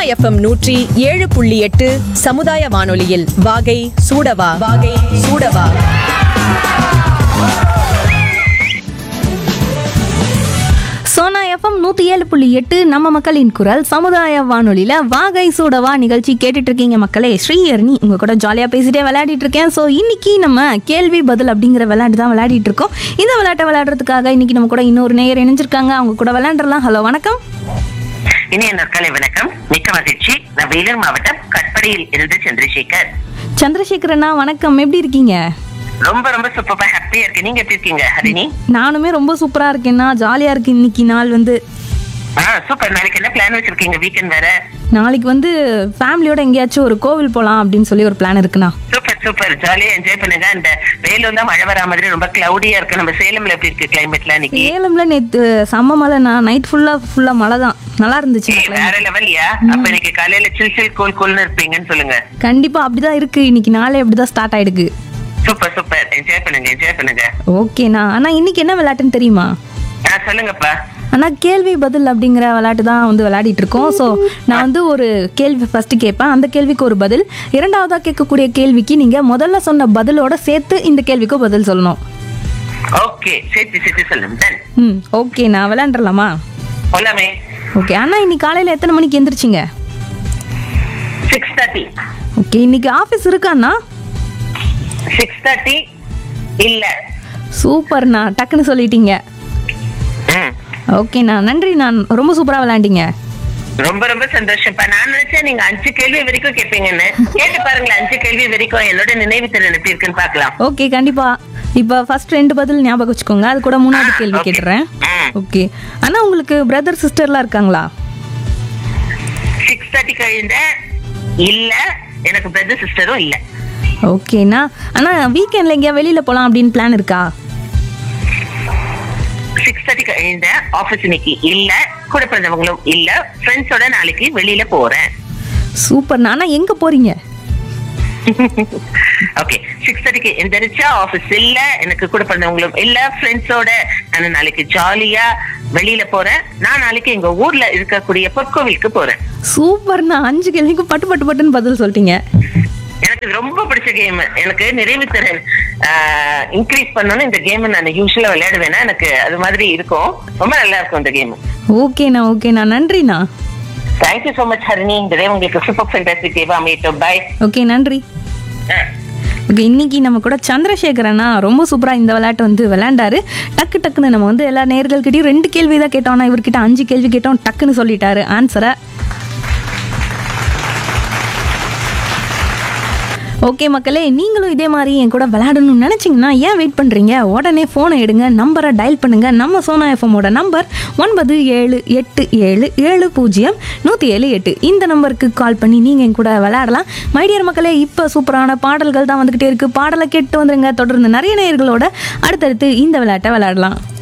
FM நூற்றி ஏழு புள்ளி எட்டு சமுதாய வானொலியில் வாகை சூடவா வாகை சூடவா சோனா எஃப்எம் நூற்றி ஏழு புள்ளி எட்டு நம்ம மக்களின் குரல் சமுதாய வானொலியில் வாகை சூடவா நிகழ்ச்சி கேட்டுட்டு இருக்கீங்க மக்களே ஸ்ரீஹரணி உங்கள் கூட ஜாலியாக பேசிட்டே விளையாடிட்டு இருக்கேன் ஸோ இன்னைக்கு நம்ம கேள்வி பதில் அப்படிங்கிற விளையாட்டு தான் விளையாடிட்டு இருக்கோம் இந்த விளையாட்டை விளையாடுறதுக்காக இன்னைக்கு நம்ம கூட இன்னொரு நேயர் இணைஞ்சிருக்காங்க அவங்க கூட விளையாண்டுறலாம் ஹலோ வணக்கம் இனிய நற்காலை வணக்கம் மிக்க மகிழ்ச்சி நான் வேலூர் மாவட்டம் கட்படியில் இருந்து சந்திரசேகர் சந்திரசேகரண்ணா வணக்கம் எப்படி இருக்கீங்க ரொம்ப ரொம்ப சூப்பரா ஹாப்பியா இருக்கு நீங்க எப்படி இருக்கீங்க ஹரிணி நானுமே ரொம்ப சூப்பராக இருக்கேன்னா ஜாலியாக இருக்கு இன்னைக்கு நாள் வந்து ஆ சூப்பர் நாளைக்கு என்ன பிளான் வச்சிருக்கீங்க வீக்கெண்ட் வேற நாளைக்கு வந்து ஃபேமிலியோட எங்கேயாச்சும் ஒரு கோவில் போகலாம் அப்படின்னு சொல்லி ஒரு பிளான் இருக்குண்ணா சூப்பர் சூப்பர் ஜாலியா என்ஜாய் பண்ணுங்க இந்த வேலூர் தான் மழை வரா மாதிரி ரொம்ப கிளவுடியா இருக்கு நம்ம சேலம்ல எப்படி இருக்கு கிளைமேட்ல இன்னைக்கு சேலம்ல நேத்து செம்ம மழை நான் நைட் ஃபுல்லா ஃபுல்லா மழை தான் நல்லா இருந்துச்சு ஏய், வேற லெவல்யா அப்ப இன்னைக்கு காலையில சில் சில் கூல் கூல்னு இருப்பீங்கன்னு சொல்லுங்க கண்டிப்பா அப்படிதான் இருக்கு இன்னைக்கு நாளே அப்படிதான் ஸ்டார்ட் ஆயிடுக்கு சூப்பர் சூப்பர் என்ஜாய் பண்ணுங்க என்ஜாய் பண்ணுங்க ஓகேண்ணா ஆனா இன்னைக்கு என்ன விளையாட்டுன்னு தெரியுமா ஆ சொல்லுங்கப்பா ஆனா கேள்வி பதில் அப்படிங்கிற விளையாட்டு தான் வந்து விளையாடிட்டு இருக்கோம் ஸோ நான் வந்து ஒரு கேள்வி ஃபர்ஸ்ட் கேட்பேன் அந்த கேள்விக்கு ஒரு பதில் இரண்டாவதா கேட்கக்கூடிய கேள்விக்கு நீங்க முதல்ல சொன்ன பதிலோட சேர்த்து இந்த கேள்விக்கு பதில் சொல்லணும் ஓகே சேர்த்து சேர்த்து சொல்லுங்க டன் ம் ஓகே நான் விளையாண்டுலாமா போலாமே ஓகே அண்ணா இன்னைக்கு காலையில எத்தனை மணிக்கு எந்திரிச்சிங்க சிக்ஸ் தேர்ட்டி ஓகே இன்னைக்கு ஆஃபீஸ் இருக்காண்ணா சிக்ஸ் தேர்ட்டி இல்ல சூப்பர்ண்ணா டக்குன்னு சொல்லிட்டீங்க ம் ஓகேண்ணா நன்றி நான் ரொம்ப சூப்பராக விளையாண்டீங்க ரொம்ப ரொம்ப சந்தோஷம்ப்பா நான் நினைச்சேன் நீங்க அஞ்சு கேள்வி வரைக்கும் கேட்பீங்கன்னு கேட்டு பாருங்களேன் அஞ்சு கேள்வி வரைக்கும் என்னோட நினைவு திறன் எப்படி இருக்குன்னு பாக்கலாம் ஓகே கண்டிப்பா இப்போ ஃபர்ஸ்ட் ரெண்டு பதில் ஞாபகம் வச்சுக்கோங்க அது கூட மூணாவது ஆ, கேள்வி okay. கேட்டுறேன் ம். ஓகே அண்ணா உங்களுக்கு பிரதர் சிஸ்டர்லாம் இருக்காங்களா சிக்ஸ் தேர்ட்டி கழிந்த இல்ல எனக்கு பிரதர் சிஸ்டரும் இல்ல ஓகேண்ணா அண்ணா வீக்கெண்டில் எங்கேயா வெளியில் போகலாம் அப்படின்னு பிளான் இருக்கா சிக்ஸ் தேர்ட்டி கழிந்த ஆபீஸ் இன்னைக்கு இல்ல கூட பிறந்தவங்களும் இல்ல ஃப்ரெண்ட்ஸோட நாளைக்கு வெளியில போறேன் சூப்பர்ண்ணா அண்ணா எங்கே போகிறீங்க ஓகே சிக்ஸ் தேர்ட்டிக்கு எந்திரிச்சா ஆபீஸ் இல்ல எனக்கு கூட பிறந்தவங்களும் இல்ல ஃப்ரெண்ட்ஸோட நான் நாளைக்கு ஜாலியா வெளியில போறேன் நான் நாளைக்கு எங்க ஊர்ல இருக்கக்கூடிய பொற்கோவிலுக்கு போறேன் சூப்பர்ண்ணா அஞ்சு கேள்விக்கும் பட்டு பட்டு பட்டுன்னு பதில் சொல்லிட்டீங்க எனக்கு இது ரொம்ப பிடிச்ச கேம் எனக்கு நிறைவு திறன் இன்க்ரீஸ் பண்ணணும் இந்த கேம் நான் யூஸ்வலா விளையாடுவேன்னா எனக்கு அது மாதிரி இருக்கும் ரொம்ப நல்லா இருக்கும் இந்த கேம் ஓகேண்ணா ஓகேண்ணா நன்றிண்ணா தேங்க்யூ so மச் ஹரிணி இந்த day உங்களுக்கு சூப்பர் ஃபென்டாஸ்டிக் டேவா அமையட்டும் பை ஓகே நன்றி ஓகே இன்னைக்கு நம்ம கூட சந்திரசேகரனா ரொம்ப சூப்பராக இந்த விளையாட்டு வந்து விளையாண்டாரு டக்கு டக்குன்னு நம்ம வந்து எல்லா நேர்கள்கிட்டயும் ரெண்டு கேள்வி தான் கேட்டோம் ஆனால் இவர்கிட்ட அஞ்சு கேள்வி கேட்டோம் டக்குன்னு சொல்லிட்டாரு ஆன்சரை ஓகே மக்களே நீங்களும் இதே மாதிரி என் கூட விளையாடணும்னு நினச்சிங்கன்னா ஏன் வெயிட் பண்ணுறீங்க உடனே ஃபோனை எடுங்க நம்பரை டயல் பண்ணுங்கள் நம்ம சோனா எஃப்எம்மோட நம்பர் ஒன்பது ஏழு எட்டு ஏழு ஏழு பூஜ்ஜியம் நூற்றி ஏழு எட்டு இந்த நம்பருக்கு கால் பண்ணி நீங்கள் என் கூட விளையாடலாம் மைடியர் மக்களே இப்போ சூப்பரான பாடல்கள் தான் வந்துக்கிட்டே இருக்குது பாடலை கேட்டு வந்துருங்க தொடர்ந்து நிறைய நேயர்களோட அடுத்தடுத்து இந்த விளையாட்டை விளையாடலாம்